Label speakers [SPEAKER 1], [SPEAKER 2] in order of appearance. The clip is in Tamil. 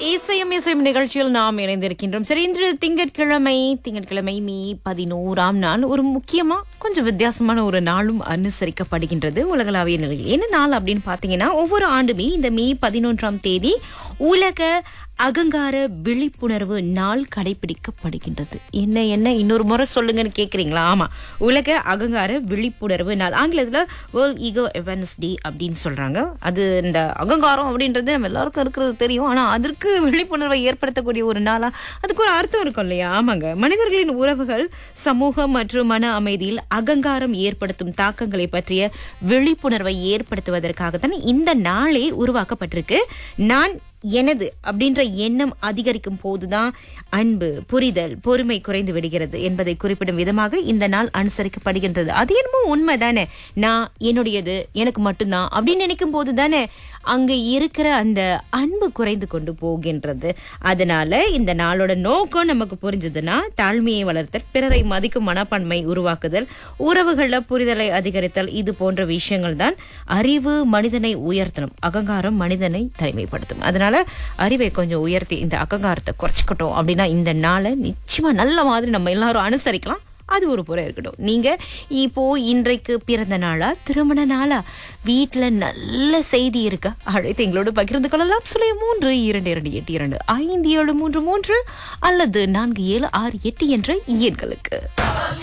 [SPEAKER 1] இசையும் இசையும் நிகழ்ச்சியில் நாம் இணைந்திருக்கின்றோம் சரி இன்று திங்கட்கிழமை திங்கட்கிழமை மே பதினோராம் நாள் ஒரு முக்கியமா கொஞ்சம் வித்தியாசமான ஒரு நாளும் அனுசரிக்கப்படுகின்றது உலகளாவிய நிலையில் என்ன நாள் அப்படின்னு பாத்தீங்கன்னா ஒவ்வொரு ஆண்டுமே இந்த மே பதினொன்றாம் தேதி உலக அகங்கார விழிப்புணர்வு நாள் கடைபிடிக்கப்படுகின்றது என்ன என்ன இன்னொரு முறை சொல்லுங்கன்னு கேக்குறீங்களா ஆமா உலக அகங்கார விழிப்புணர்வு நாள் ஆங்கிலத்துல வேர்ல்ட் ஈகோ அவேர்னஸ் டே அப்படின்னு சொல்றாங்க அது இந்த அகங்காரம் அப்படின்றது நம்ம எல்லாருக்கும் இருக்கிறது தெரியும் ஆனா அதற்கு விழிப்புணர்வை ஏற்படுத்தக்கூடிய ஒரு நாளா அதுக்கு ஒரு அர்த்தம் இருக்கும் இல்லையா ஆமாங்க மனிதர்களின் உறவுகள் சமூகம் மற்றும் மன அமைதியில் அகங்காரம் ஏற்படுத்தும் தாக்கங்களை பற்றிய விழிப்புணர்வை ஏற்படுத்துவதற்காகத்தான் இந்த நாளே உருவாக்கப்பட்டிருக்கு நான் எனது அப்படின்ற எண்ணம் அதிகரிக்கும் போதுதான் அன்பு புரிதல் பொறுமை குறைந்து விடுகிறது என்பதை குறிப்பிடும் விதமாக இந்த நாள் அனுசரிக்கப்படுகின்றது அது என்னமோ உண்மைதானே நான் என்னுடையது எனக்கு மட்டும்தான் அப்படின்னு நினைக்கும் போது தானே அங்க இருக்கிற அந்த அன்பு குறைந்து கொண்டு போகின்றது அதனால இந்த நாளோட நோக்கம் நமக்கு புரிஞ்சதுன்னா தாழ்மையை வளர்த்தல் பிறரை மதிக்கும் மனப்பான்மை உருவாக்குதல் உறவுகள்ல புரிதலை அதிகரித்தல் இது போன்ற விஷயங்கள் தான் அறிவு மனிதனை உயர்த்தணும் அகங்காரம் மனிதனை தனிமைப்படுத்தும் அதனால அறிவை கொஞ்சம் உயர்த்தி இந்த அகங்காரத்தை குறைச்சிக்கட்டும் அப்படின்னா இந்த நாளை நிச்சயமா நல்ல மாதிரி நம்ம எல்லாரும் அனுசரிக்கலாம் அது ஒரு புறம் இருக்கட்டும் நீங்க இப்போ இன்றைக்கு பிறந்த நாளா திருமண நாளா வீட்டுல நல்ல செய்தி இருக்க அழைத்து எங்களோடு பகிர்ந்து கொள்ளலாம் சுலை மூன்று இரண்டு இரண்டு எட்டு இரண்டு ஐந்து ஏழு மூன்று மூன்று அல்லது நான்கு ஏழு ஆறு எட்டு என்ற எண்களுக்கு